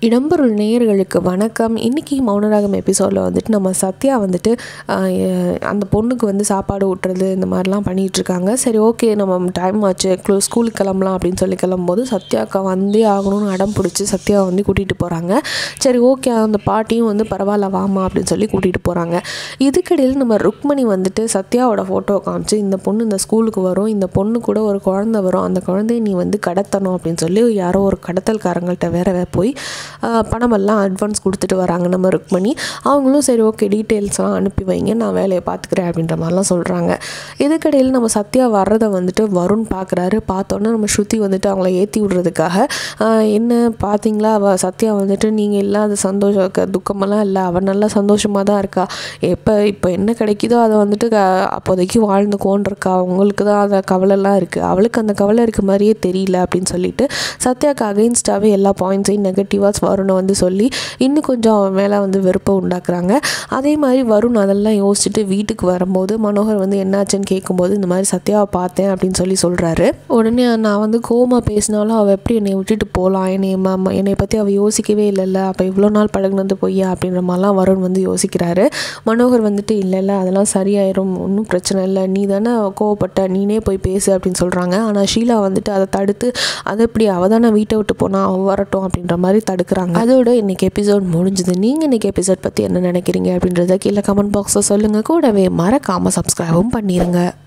இடம்பொருள் நேயர்களுக்கு வணக்கம் இன்றைக்கி மௌனராகம் எபிசோடில் வந்துட்டு நம்ம சத்யா வந்துட்டு ஆஹ், எ- அந்த பொண்ணுக்கு வந்து சாப்பாடு ஊட்டுறது இந்த மாதிரிலாம் பண்ணிகிட்டு இருக்காங்க சரி ஓகே நம்ம டைம் ஆச்சு க்ளோ- ஸ்கூலுக்கு கிளம்பலாம் அப்படின்னு சொல்லி கிளம்பும்போது சத்யாக்கா வந்தே ஆகணும்னு அடம் பிடிச்சி சத்யாவை வந்து கூட்டிகிட்டு போகிறாங்க சரி ஓகே அந்த பாட்டியும் வந்து பரவாயில்ல வாமா அப்படின்னு சொல்லி கூட்டிகிட்டு போகிறாங்க இதுக்கிடையில் நம்ம ருக்மணி வந்துட்டு சத்யாவோட ஃபோட்டோ காமிச்சு இந்த பொண்ணு இந்த ஸ்கூலுக்கு வரும் இந்த பொண்ணு கூட ஒரு குழந்தை வரும் அந்த குழந்தைய நீ வந்து கடத்தணும் அப்படின்னு சொல்லி யாரோ ஒரு கடத்தல்காரங்கள்ட்ட வேற வே- போய் ஆஹ், பணமெல்லாம் அட்வான்ஸ் கொடுத்துட்டு வராங்க நம்ம ருக்மணி அவங்களும் சரி ஓகே டீட்டெயில்ஸ்லாம் அனுப்பி வைங்க நான் வேலையை பார்த்துக்கிறேன் அப்படின்ற மாதிரிலாம் சொல்கிறாங்க இதுக்கிடையில் நம்ம சத்யா வர்றதை வந்துட்டு வருண் பார்க்குறாரு பார்த்தோன்னே நம்ம ஸ்ருதி வந்துட்டு அவங்கள ஏற்றி விடுறதுக்காக ஆஹ், என்ன பார்த்தீங்களா அவள் சத்யா வந்துட்டு நீங்கள் இல்லாத சந்தோஷம் க- துக்கமெல்லாம் இல்லை அவள் நல்லா சந்தோஷமாக தான் இருக்கா எப்போ இப்போ என்ன கிடைக்குதோ அதை வந்துட்டு க- அப்போதைக்கு வாழ்ந்துக்கோன்னு இருக்கா உங்களுக்கு தான் அதை கவலைலாம் இருக்குது அவளுக்கு அந்த கவலை இருக்க மாதிரியே தெரியல அப்படின்னு சொல்லிட்டு சத்யாவுக்கு அகைன்ஸ்டாகவே எல்லா பாயிண்ட்ஸையும் நெகட்டிவாக வருணை வந்து சொல்லி இன்னும் கொஞ்சம் அவன் மேலே வந்து வெறுப்பை உண்டாக்குறாங்க அதே மாதிரி வருண் அதெல்லாம் யோசிச்சுட்டு வீட்டுக்கு வரும்போது மனோகர் வந்து என்னாச்சுன்னு கேட்கும்போது இந்த மாதிரி சத்யாவை பார்த்தேன் அப்படின்னு சொல்லி சொல்கிறாரு உடனே நான் வந்து கோமா பேசினாலும் அவள் எப்படி என்னை விட்டுட்டு போகலாம் என்னை ம- என்னை பற்றி அவள் யோசிக்கவே இல்லைல்ல அப்போ இவ்வளோ நாள் பழகுனது பொய்யா அப்படின்ற மாதிரிலாம் வருண் வந்து யோசிக்கிறாரு மனோகர் வந்துட்டு இல்லை இல்லை அதெல்லாம் சரியாயிரும் ஒன்றும் பிரச்சனை இல்லை நீ தானே கோவப்பட்ட நீனே போய் பேசு அப்படின்னு சொல்கிறாங்க ஆனால் ஷீலா வந்துட்டு அதை தடுத்து அதை எப்படி அவள் தானே வீட்டை விட்டு போனால் அவள் வரட்டும் அப்படின்ற மாதிரி தடுக்கிறாங்க அதோட இன்னைக்கு எபிசோட் முடிஞ்சுது நீங்கள் இன்னைக்கு எபிசோட் பற்றி என்ன நினைக்கிறீங்க அப்படின்றத கீழே கமெண்ட் பாக்ஸில் சொல்லுங்கள் கூடவே மறக்காமல் சப்ஸ்கிரைபும் பண்ணிடுங்க